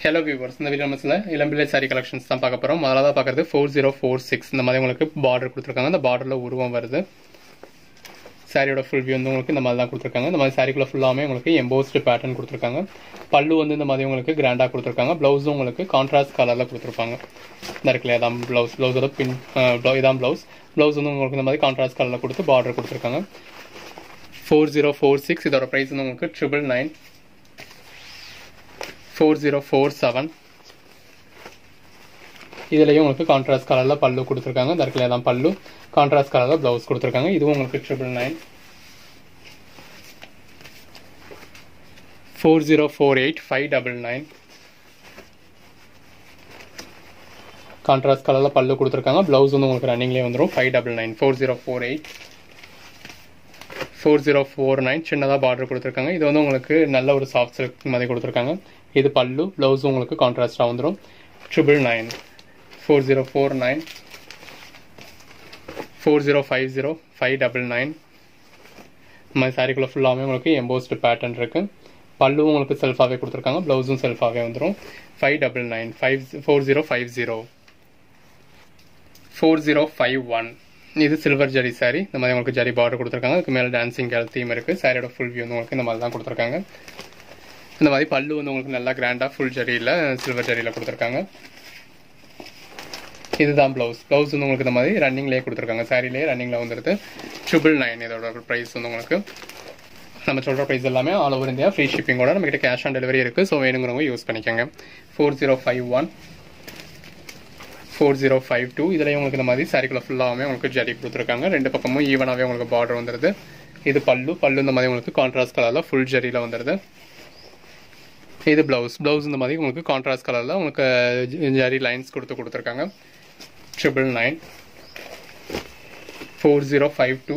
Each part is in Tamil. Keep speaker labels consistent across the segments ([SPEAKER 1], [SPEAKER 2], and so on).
[SPEAKER 1] ஹலோ வியூவர்ஸ் இந்த வீடியோ மசில் இளம்பிள்ளை சாரி கலெக்ஷன்ஸ் தான் பார்க்க போகிறோம் முதல்ல தான் பார்க்குறது ஃபோர் ஜீரோ ஃபோர் சிக்ஸ் இந்த மாதிரி உங்களுக்கு பார்டர் கொடுத்துருக்காங்க அந்த பார்டரில் உருவம் வருது சாரியோட ஃபுல் வியூ வந்து உங்களுக்கு இந்த மாதிரி தான் கொடுத்துருக்காங்க இந்த மாதிரி சாரிக்குள்ள ஃபுல்லாமே உங்களுக்கு எம்போஸ்டு பேட்டர்ன் கொடுத்துருக்காங்க பல்லு வந்து இந்த மாதிரி உங்களுக்கு கிராண்டாக கொடுத்துருக்காங்க ப்ளவுஸும் உங்களுக்கு கான்ட்ராஸ்ட் கலரில் கொடுத்துருப்பாங்க இந்த இருக்குல்லையா அதான் ப்ளவுஸ் ப்ளவுஸோட பின் இதான் ப்ளவுஸ் ப்ளவுஸ் வந்து உங்களுக்கு இந்த மாதிரி கான்ட்ராஸ்ட் கலரில் கொடுத்து பார்டர் கொடுத்துருக்காங்க ஃபோர் ஜீரோ ஃபோர் சிக்ஸ் இதோட ப்ரைஸ் வந்து உங்களுக்கு triple nine four zero four seven இதுலேயும் உங்களுக்கு கான்ட்ராஸ்ட் கலரில் பல்லு கொடுத்துருக்காங்க இந்த இடத்துல தான் பல்லு கான்ட்ராஸ்ட் கலரில் ப்ளவுஸ் கொடுத்துருக்காங்க இதுவும் உங்களுக்கு triple nine four zero four eight five double nine contrast கலரில் பல்லு கொடுத்துருக்காங்க ப்ளவுஸ் வந்து உங்களுக்கு ரன்னிங்லேயே வந்துடும் five double nine four zero four eight four zero four nine சின்னதாக பார்டர் கொடுத்துருக்காங்க இது வந்து உங்களுக்கு நல்ல ஒரு சாஃப்ட் சில்க் மாதிரி கொடுத்துருக்காங்க இது பல்லு ப்ளவுஸும் உங்களுக்கு கான்ட்ராஸ்டாக வந்துடும் triple nine four zero four nine four zero five zero five double nine இந்த மாதிரி சாரிக்குள்ளே ஃபுல்லாகவே உங்களுக்கு எம்போஸ்டு பேட்டர்ன் இருக்குது பல்லுவும் உங்களுக்கு செல்ஃபாகவே கொடுத்துருக்காங்க ப்ளவுஸும் செல்ஃபாகவே வந்துடும் five double nine five four zero five zero four zero five one இது சில்வர் ஜரி சாரி இந்த மாதிரி உங்களுக்கு ஜரி பார்டர் கொடுத்துருக்காங்க அதுக்கு மேலே டான்சிங் கேல் தீம் இருக்குது சாரியோட ஃபுல் வியூ வந்து உங்களுக்கு இந்த மாதிரி தான் கொடுத்துருக்காங்க இந்த மாதிரி பல்லு வந்து உங்களுக்கு நல்லா கிராண்டாக ஃபுல் ஜரியில் சில்வர் ஜரியில் கொடுத்துருக்காங்க இதுதான் ப்ளவுஸ் ப்ளவுஸ் வந்து உங்களுக்கு இந்த மாதிரி ரன்னிங்லேயே கொடுத்துருக்காங்க சாரிலேயே ரன்னிங்கில் வந்துடுது ட்ரிபிள் நைன் இதோட ப்ரைஸ் வந்து உங்களுக்கு நம்ம சொல்கிற ப்ரைஸ் எல்லாமே ஆல் ஓவர் இந்தியா ஃப்ரீ ஷிப்பிங்கோட நம்மகிட்ட கேஷ் ஆன் டெலிவரி இருக்குது ஸோ வேணுங்கிறவங்க யூஸ் பண்ணிக்கோங்க four zero five one four zero five two இதுலேயும் உங்களுக்கு இந்த மாதிரி சாரிக்குள்ள ஃபுல்லாகவே உங்களுக்கு ஜரி கொடுத்துருக்காங்க ரெண்டு பக்கமும் ஈவனாகவே உங்களுக்கு பார்டர் வந்துடுது இது பல்லு பல்லு இந்த மாதிரி உங்களுக்கு கான்ட்ராஸ்ட் கலரில் ஃபுல் ஜரியில் வந்துடுது இது ப்ளவுஸ் ப்ளவுஸ் இந்த மாதிரி உங்களுக்கு கான்ட்ராஸ்ட் கலரில் உங்களுக்கு ஜரி லைன்ஸ் கொடுத்து கொடுத்துருக்காங்க triple nine four zero five two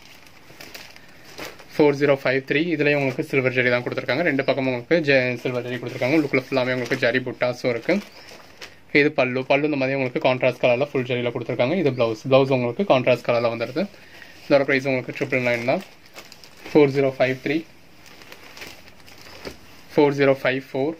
[SPEAKER 1] four zero five three இதுலேயும் உங்களுக்கு சில்வர் ஜரி தான் கொடுத்துருக்காங்க ரெண்டு பக்கமும் உங்களுக்கு ஜ சில்வர் ஜரி கொடுத்துருக்காங்க லுக்கில் ஃபுல்லாகவே உங்களுக்கு ஜரி புட்டாஸும் இருக்குது இது பல்லு பல்லு இந்த மாதிரி உங்களுக்கு கான்ட்ராஸ்ட் கலரில் ஃபுல் ஜரியில் கொடுத்துருக்காங்க இது ப்ளவுஸ் ப்ளவுஸ் உங்களுக்கு கான்ட்ராஸ்ட் கலரில் வந்துடுது இதோட ப்ரைஸ் உங்களுக்கு ட்ரிபிள் நைன் தான் four zero five three four zero five four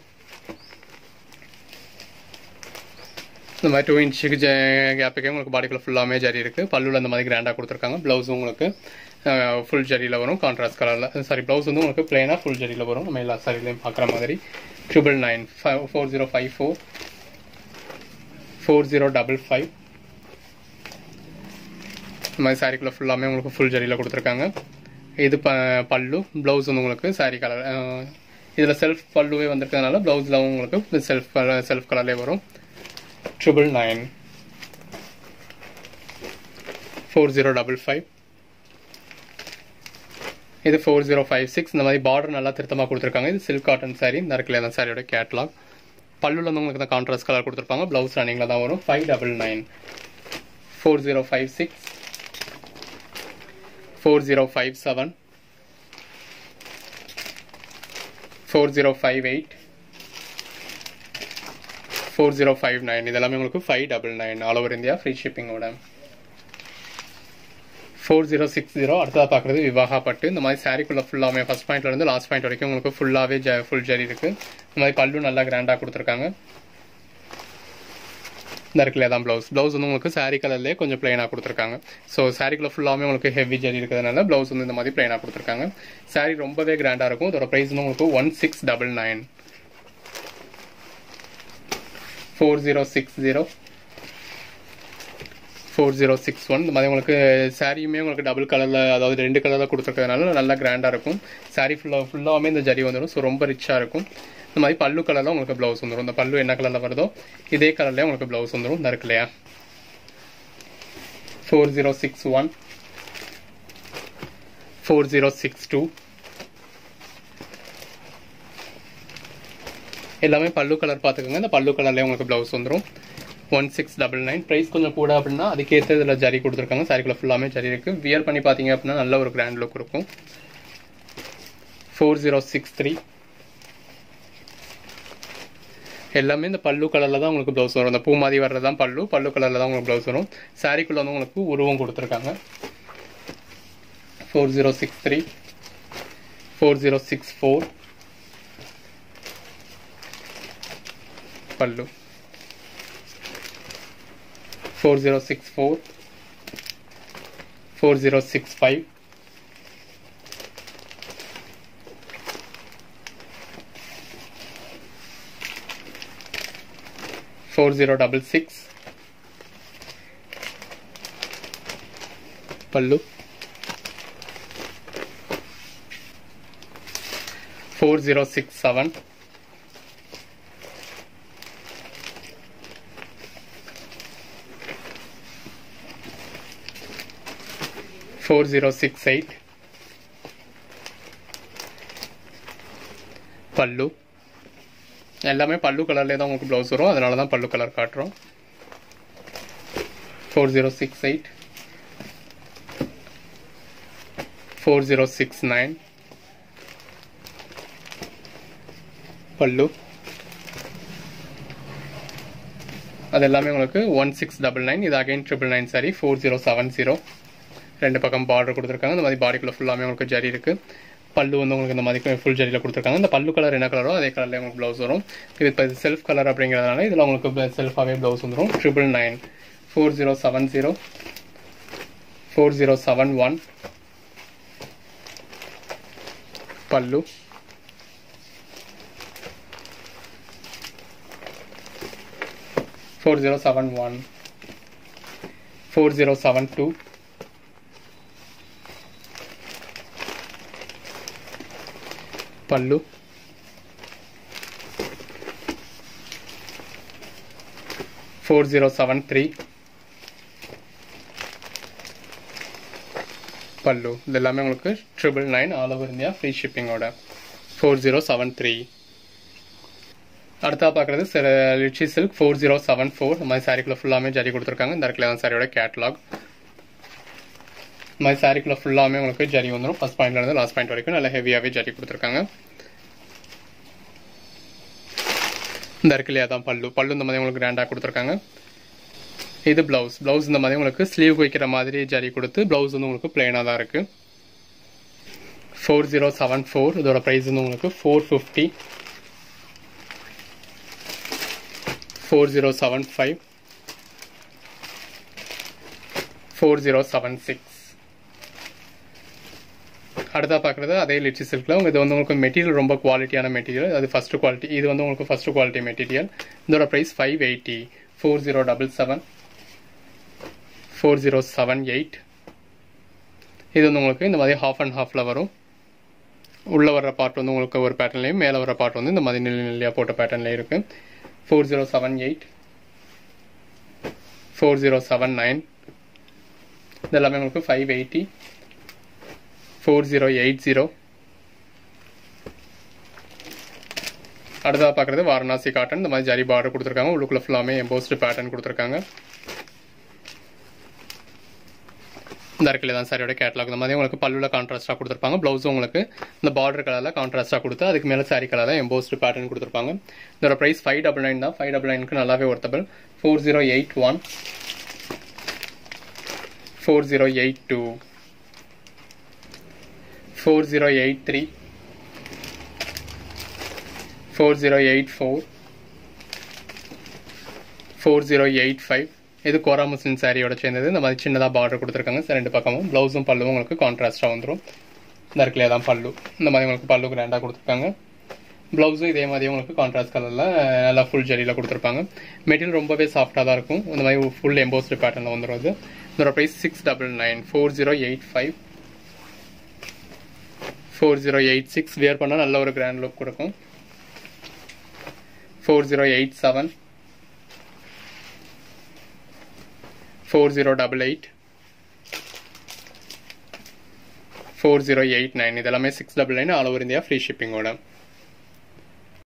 [SPEAKER 1] இந்த மாதிரி டூ இன்ச்சுக்கு கேப்புக்கே உங்களுக்கு பாடிக்குள்ள ஃபுல்லாமே ஜரி இருக்குது பல்லுவில் இந்த மாதிரி கிராண்டாக கொடுத்துருக்காங்க ப்ளவுஸ் உங்களுக்கு ஃபுல் ஜரியில் வரும் கான்ட்ராஸ்ட் கலரில் சாரி ப்ளவுஸ் வந்து உங்களுக்கு பிளெயினாக ஃபுல் ஜரியில் வரும் நம்ம எல்லா சாரிலையும் பார்க்குற மாதிரி triple nine five four zero five four four zero double five இந்த மாதிரி சாரிக்குள்ளே ஃபுல்லாமே உங்களுக்கு ஃபுல் ஜரியில் கொடுத்துருக்காங்க இது ப பல்லு ப்ளவுஸ் வந்து உங்களுக்கு சாரி கலர் இதில் செல்ஃப் பல்லுவே வந்திருக்கிறதுனால ப்ளவுஸில் உங்களுக்கு செல்ஃப் செல்ஃப் கலர்லேயே வரும் triple nine four zero double five இது ஃபோர் ஜீரோ ஃபைவ் சிக்ஸ் இந்த மாதிரி பார்டர் நல்லா திருத்தமாக கொடுத்துருக்காங்க இது சில்க் காட்டன் சாரி இந்த இருக்குல்ல அந்த சாரியோட கேட்லாக் பல்லுல வந்து உங்களுக்கு தான் கான்ட்ராஸ்ட் கலர் கொடுத்துருப்பாங்க ப்ளவுஸ் ரன்னிங்கில் தான் வரும் five double nine four zero five six four zero five seven four zero five eight four zero five nine இதெல்லாமே உங்களுக்கு five double nine all over India free ஷிப்பிங்கோட ஃபோர் ஜீரோ சிக்ஸ் ஜீரோ அடுத்ததாக பார்க்குறது விவாகா பட்டு இந்த மாதிரி சாரிக்குள்ளே ஃபுல்லாமே ஃபஸ்ட் பாயிண்ட்லேருந்து லாஸ்ட் பாயிண்ட் வரைக்கும் உங்களுக்கு ஃபுல்லாகவே ஜ ஃபுல் ஜரி இருக்குது இந்த மாதிரி பல்லு நல்லா கிராண்டாக கொடுத்துருக்காங்க இந்த இருக்குல்ல தான் ப்ளவுஸ் ப்ளவுஸ் வந்து உங்களுக்கு சாரி கலர்லேயே கொஞ்சம் பிளைனாக கொடுத்துருக்காங்க ஸோ சாரிக்குள்ள ஃபுல்லாமே உங்களுக்கு ஹெவி ஜரி இருக்கிறதுனால ப்ளவுஸ் வந்து இந்த மாதிரி பிளைனாக கொடுத்துருக்காங்க சாரி ரொம்பவே கிராண்டாக இருக்கும் இதோட ப்ரைஸ் வந்து உங்களுக்கு one six double nine four zero six zero four zero six one இந்த மாதிரி உங்களுக்கு சாரியுமே உங்களுக்கு டபுள் கலரில் அதாவது ரெண்டு கலரில் கொடுத்துருக்கிறதுனால நல்லா கிராண்டாக இருக்கும் சாரி ஃபுல்லாக ஃபுல்லாகவே இந்த ஜரி வந்துடும் ஸோ ரொம்ப ரிச்சாக இருக்கும் இந்த மாதிரி பல்லு கலரில் உங்களுக்கு ப்ளவுஸ் வந்துடும் இந்த பல்லு என்ன கலரில் வருதோ இதே கலர்லேயே உங்களுக்கு ப்ளவுஸ் வந்துடும் இந்த இருக்கு இல்லையா four zero six one four zero six two எல்லாமே பல்லு கலர் பார்த்துக்கோங்க இந்த பல்லு கலர்லேயே உங்களுக்கு ப்ளவுஸ் வந்துடும் one six double nine price கொஞ்சம் கூட அப்படின்னா அதுக்கேற்ற இதில் ஜரி கொடுத்துருக்காங்க சாரிக்குள்ள ஃபுல்லாமே ஜரி இருக்குது வியர் பண்ணி பார்த்தீங்க அப்படின்னா நல்ல ஒரு கிராண்ட் லுக் இருக்கும் ஃபோர் ஜீரோ சிக்ஸ் த்ரீ எல்லாமே இந்த பல்லு கலரில் தான் உங்களுக்கு ப்ளவுஸ் வரும் இந்த பூ மாதிரி வர்றது தான் பல்லு பல்லு கலரில் தான் உங்களுக்கு ப்ளவுஸ் வரும் சாரிக்குள்ளே வந்து உங்களுக்கு உருவம் கொடுத்துருக்காங்க four zero six three four zero six four pallu four zero six four four zero six five four zero double six pallu four zero six seven four zero six eight pallu எல்லாமே பல்லு கலர்லேயே தான் உங்களுக்கு ப்ளவுஸ் வரும் அதனால தான் பல்லு கலர் காட்டுறோம் four zero six eight four zero six nine pallu அது எல்லாமே உங்களுக்கு ஒன் சிக்ஸ் டபுள் நைன் இது again triple nine sari four zero seven zero ரெண்டு பக்கம் பார்டர் கொடுத்துருக்காங்க இந்த மாதிரி பாடிக்குள்ள ஃபுல்லாமே உங்களுக்கு ஜரி இருக்கு பல்லு வந்து உங்களுக்கு இந்த மாதிரி ஃபுல் ஜரியில் கொடுத்துருக்காங்க இந்த பல்லு கலர் என்ன கலரோ அதே கலர்லேயே உங்களுக்கு ப்ளவுஸ் வரும் இது இப்போ இது செல்ஃப் கலர் அப்படிங்கிறதுனால இதில் உங்களுக்கு செல்ஃபாகவே ப்ளவுஸ் வந்துடும் triple nine four zero seven zero four zero seven one pallu four zero seven one four zero seven two pallu four zero seven three pallu இது எல்லாமே உங்களுக்கு triple nine all over India free ஷிப்பிங்கோட ஃபோர் ஜீரோ செவன் த்ரீ அடுத்தா பார்க்குறது சில lichi silk four zero seven four இந்த மாதிரி சாரிக்குள்ள ஃபுல்லாமே ஜரி கொடுத்துருக்காங்க இந்த இடத்துல தான் சாரியோட கேட்லாக் இந்த மாதிரி சாரிக்குள்ள ஃபுல்லாமே உங்களுக்கு ஜரி வந்துடும் ஃபர்ஸ்ட் பாயிண்ட்ல இருந்து லாஸ்ட் பாயிண்ட் வரைக்கும் நல்லா ஹெவியாகவே ஜரி கொடுத்துருக்காங்க இந்த இடத்துலயே தான் பல்லு பல்லு இந்த மாதிரி உங்களுக்கு கிராண்டாக கொடுத்துருக்காங்க இது பிளவுஸ் பிளவுஸ் இந்த மாதிரி உங்களுக்கு ஸ்லீவ் வைக்கிற மாதிரி ஜரி கொடுத்து பிளவுஸ் வந்து உங்களுக்கு பிளெயினாக தான் இருக்கு ஃபோர் ஜீரோ செவன் ஃபோர் இதோட ப்ரைஸ் வந்து உங்களுக்கு four fifty four zero seven five four zero seven six அடுத்தா பார்க்குறது அதே லிச்சி சில்கில் இது வந்து உங்களுக்கு மெட்டீரியல் ரொம்ப குவாலிட்டியான மெட்டீரியல் அது ஃபர்ஸ்ட் குவாலிட்டி இது வந்து உங்களுக்கு ஃபர்ஸ்ட் குவாலிட்டி மெட்டீரியல் இதோட price five eighty four zero double seven four zero seven eight இது வந்து உங்களுக்கு இந்த மாதிரி ஹாஃப் அண்ட் ஹாஃபில் வரும் உள்ளே வர்ற பார்ட் வந்து உங்களுக்கு ஒரு பேட்டர்ன்லேயும் மேலே வர பார்ட் வந்து இந்த மாதிரி நிலை நிலையாக போட்ட பேட்டர்ன்லேயே இருக்கு four zero seven eight four zero seven nine இது எல்லாமே உங்களுக்கு five eighty four zero eight zero அடுத்ததாக பார்க்குறது வாரணாசி காட்டன் இந்த மாதிரி ஜரி பார்டர் கொடுத்துருக்காங்க உள்ளுக்குள்ள ஃபுல்லாமே எம்போஸ்டு பேட்டர்ன் கொடுத்துருக்காங்க இந்த இடத்துல தான் சாரியோட கேட்லாக் இந்த மாதிரி உங்களுக்கு பல்லுவில் கான்ட்ராஸ்டாக கொடுத்துருப்பாங்க ப்ளவுஸும் உங்களுக்கு இந்த பார்டர் கலரில் கான்ட்ராஸ்டாக கொடுத்து அதுக்கு மேலே சாரி கலரில் எம்போஸ்டு பேட்டர்ன் கொடுத்துருப்பாங்க இதோட ப்ரைஸ் ஃபைவ் டபுள் நைன் தான் ஃபைவ் டபுள் நைனுக்கு நல்லாவே worthable four zero eight one four zero eight two four zero eight three four zero eight four four zero eight five இது கோரா முஸ்லிம் சாரியோட சேர்ந்தது இந்த மாதிரி சின்னதாக பார்டர் கொடுத்துருக்காங்க சார் ரெண்டு பக்கமும் ப்ளவுஸும் பல்லுவும் உங்களுக்கு கான்ட்ராஸ்டாக வந்துடும் இந்த இடத்துல தான் பல்லு இந்த மாதிரி உங்களுக்கு பல்லு கிராண்டாக கொடுத்துருக்காங்க ப்ளவுஸும் இதே மாதிரி உங்களுக்கு கான்ட்ராஸ்ட் கலரில் நல்லா ஃபுல் ஜெரியில் கொடுத்துருப்பாங்க மெட்டீரியல் ரொம்பவே சாஃப்டாக தான் இருக்கும் இந்த மாதிரி ஃபுல் எம்போஸ்டு பேட்டர்னில் வந்துடும் இது இதோட price six double nine four zero eight five four zero eight six wear பண்ணால் நல்ல ஒரு கிராண்ட் லுக் கொடுக்கும் four zero eight seven four zero double eight four zero eight nine இதெல்லாமே six double nine all over India free ஷிப்பிங்கோட